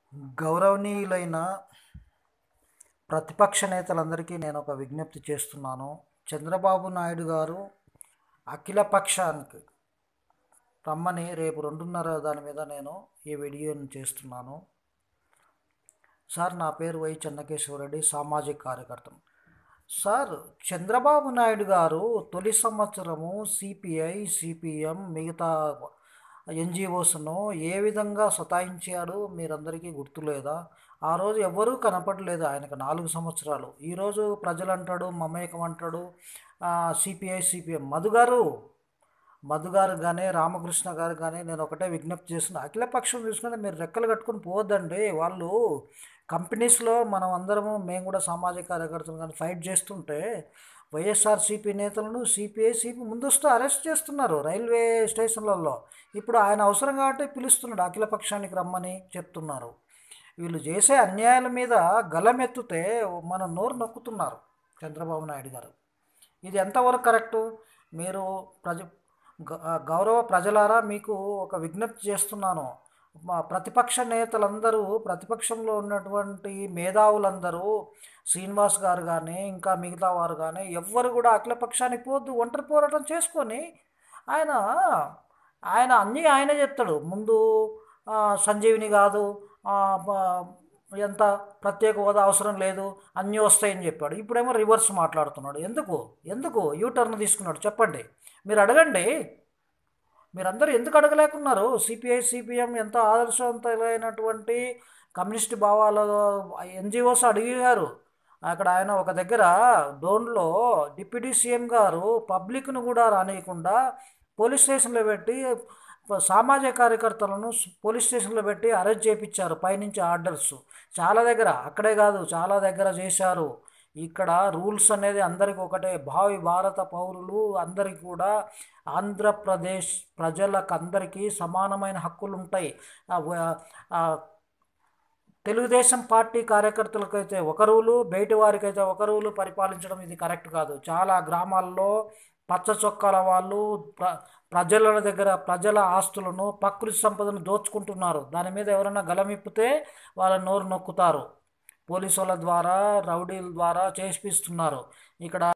గౌరవనీయులైన ప్రతిపక్ష నేతలందరికీ నేను ఒక విజ్ఞప్తి చేస్తున్నాను చంద్రబాబు నాయుడు గారు అఖిల పక్షానికి రమ్మని రేపు రెండున్నర దాని మీద నేను ఈ వీడియోని చేస్తున్నాను సార్ నా పేరు వై చెన్నకేశ్వరరెడ్డి సామాజిక కార్యకర్తను సార్ చంద్రబాబు నాయుడు గారు తొలి సంవత్సరము సిపిఐ సిపిఎం మిగతా ఎన్జిఓస్ను ఏ విధంగా సతాయించాడు మీరందరికీ గుర్తులేదా ఆ రోజు ఎవ్వరూ కనపడలేదు ఆయనకు నాలుగు సంవత్సరాలు ఈరోజు ప్రజలు అంటాడు మమేకం అంటాడు సిపిఐ సిపిఎం మధు గారు మధు గారు కానీ రామకృష్ణ గారు కానీ నేను ఒకటే విజ్ఞప్తి చేస్తున్నా అఖిలపక్షం చూసుకుంటే మీరు రెక్కలు కట్టుకొని పోవద్దండి వాళ్ళు కంపెనీస్లో మనం అందరము మేము కూడా సామాజిక కార్యకర్తలు కానీ ఫైట్ చేస్తుంటే వైఎస్ఆర్సీపీ నేతలను సిపిఐ సిపి ముందస్తు అరెస్ట్ చేస్తున్నారు రైల్వే స్టేషన్లలో ఇప్పుడు ఆయన అవసరం కాబట్టి పిలుస్తున్నాడు అఖిలపక్షానికి రమ్మని చెప్తున్నారు వీళ్ళు చేసే అన్యాయాల మీద గలమెత్తుతే మన నోరు నొక్కుతున్నారు చంద్రబాబు నాయుడు గారు ఇది ఎంతవరకు కరెక్టు మీరు ప్రజ గ- గౌరవ ప్రజలారా మీకు ఒక విజ్ఞప్తి చేస్తున్నాను మా ప్రతిపక్ష నేతలందరూ ప్రతిపక్షంలో ఉన్నటువంటి మేధావులందరూ శ్రీనివాస్ గారు కానీ ఇంకా మిగతా వారు కానీ ఎవ్వరు కూడా అఖిలపక్షానికి పోవద్దు ఒంటరి పోరాటం చేసుకొని ఆయన ఆయన అన్నీ ఆయనే చెప్తాడు ముందు ఆ, సంజీవిని కాదు ఆ, బ- ఎంత ప్రత్యేక హోదా అవసరం లేదు అన్నీ వస్తాయని చెప్పాడు ఇప్పుడేమో రివర్స్ మాట్లాడుతున్నాడు ఎందుకు ఎందుకు యూటర్న్ తీసుకున్నాడు చెప్పండి మీరు అడగండి మీరందరూ ఎందుకు అడగలేకున్నారు సిపిఐ సిపిఎం ఎంత ఆదర్శవంతమైనటువంటి కమ్యూనిస్ట్ భావాల ఎన్జిఓస్ అడిగారు అక్కడ ఆయన ఒక దగ్గర డోన్లో డిప్యూటీ సీఎం గారు పబ్లిక్ను కూడా రానియకుండా పోలీస్ స్టేషన్లో పెట్టి సామాజిక కార్యకర్తలను పోలీస్ స్టేషన్లో పెట్టి అరెస్ట్ చేయించారు పైనుంచి ఆర్డర్స్ చాలా దగ్గర అక్కడే కాదు చాలా దగ్గర చేశారు ఇక్కడ రూల్స్ అనేది అందరికీ ఒకటే భావి భారత పౌరులు అందరికీ కూడా ఆంధ్రప్రదేశ్ ప్రజలకు అందరికీ సమానమైన హక్కులు ఉంటాయి ఆ వ- ఆ తెలుగుదేశం పార్టీ కార్యకర్తలకైతే ఒక రూలు బయటి వారికైతే ఒక రూలు పరిపాలించడం ఇది కరెక్ట్ కాదు చాలా గ్రామాల్లో పచ్చ చొక్కాల వాళ్ళు ప్ర ప్రజల దగ్గర ప్రజల ఆస్తులను ప్రకృతి సంపదను దోచుకుంటున్నారు దాని మీద ఎవరైనా గలమిప్పితే వాళ్ళ నోరు నొక్కుతారు పోలీసు వాళ్ళ ద్వారా రౌడీల ద్వారా చేసిపిస్తున్నారు ఇక్కడ